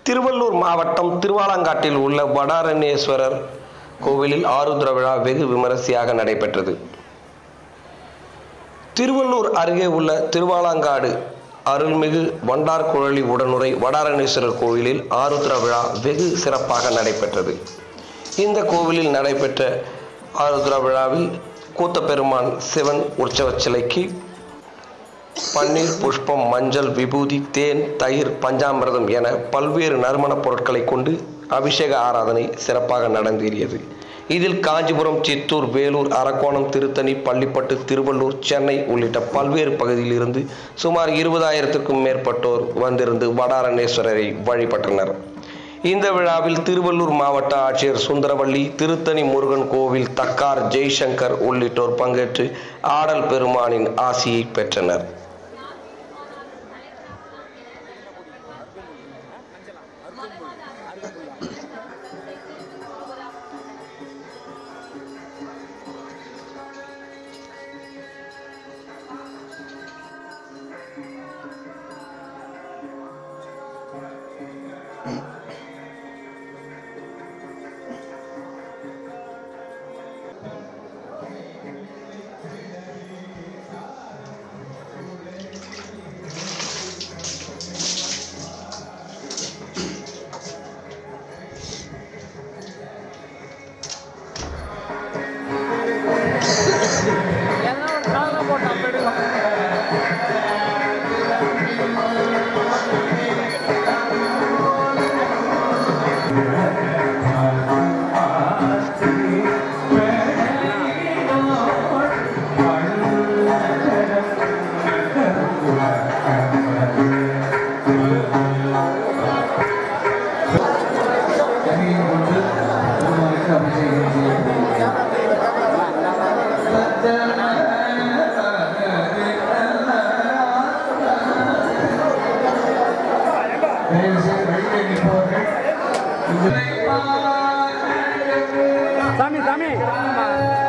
திருவள்ளூர் மாவட்டம் திருவாலங்காட்டில் உள்ள வடாரண்யேஸ்வரர் கோவிலில் ஆருத்ர விழா வெகு விமரிசையாக நடைபெற்றது திருவள்ளூர் அருகே உள்ள திருவாலங்காடு அருள்மிகு வண்டார்குழலி உடனுரை வடாரணேஸ்வரர் கோவிலில் ஆருத்ர விழா வெகு சிறப்பாக நடைபெற்றது இந்த கோவிலில் நடைபெற்ற ஆருத்ர விழாவில் கூத்தப்பெருமான் சிவன் உற்சவ சிலைக்கு பன்னீர் புஷ்பம் மஞ்சள் விபூதி தேன் தயிர் பஞ்சாமிர்தம் என பல்வேறு நறுமணப் பொருட்களை கொண்டு அபிஷேக ஆராதனை சிறப்பாக நடந்தேறியது இதில் காஞ்சிபுரம் சித்தூர் வேலூர் அரக்கோணம் திருத்தணி பள்ளிப்பட்டு திருவள்ளூர் சென்னை உள்ளிட்ட பல்வேறு பகுதியிலிருந்து சுமார் இருபதாயிரத்திற்கும் மேற்பட்டோர் வந்திருந்து வடாரணேஸ்வரரை வழிபட்டனர் இந்த விழாவில் திருவள்ளூர் மாவட்ட ஆட்சியர் சுந்தரவள்ளி திருத்தணி முருகன் கோவில் தக்கார் ஜெய்சங்கர் உள்ளிட்டோர் பங்கேற்று ஆடல் பெருமானின் ஆசியை பெற்றனர் எதனா ஒரு காரணம் போட்டு அப்ப எடுக்கலாம் கனியை கொண்டு பெருமாளுக்கு அபிஷேகம் செய்யப்படுகிறது தயவு செய்து வெளியே நிற்பவர்கள் இந்த சாமி சாமி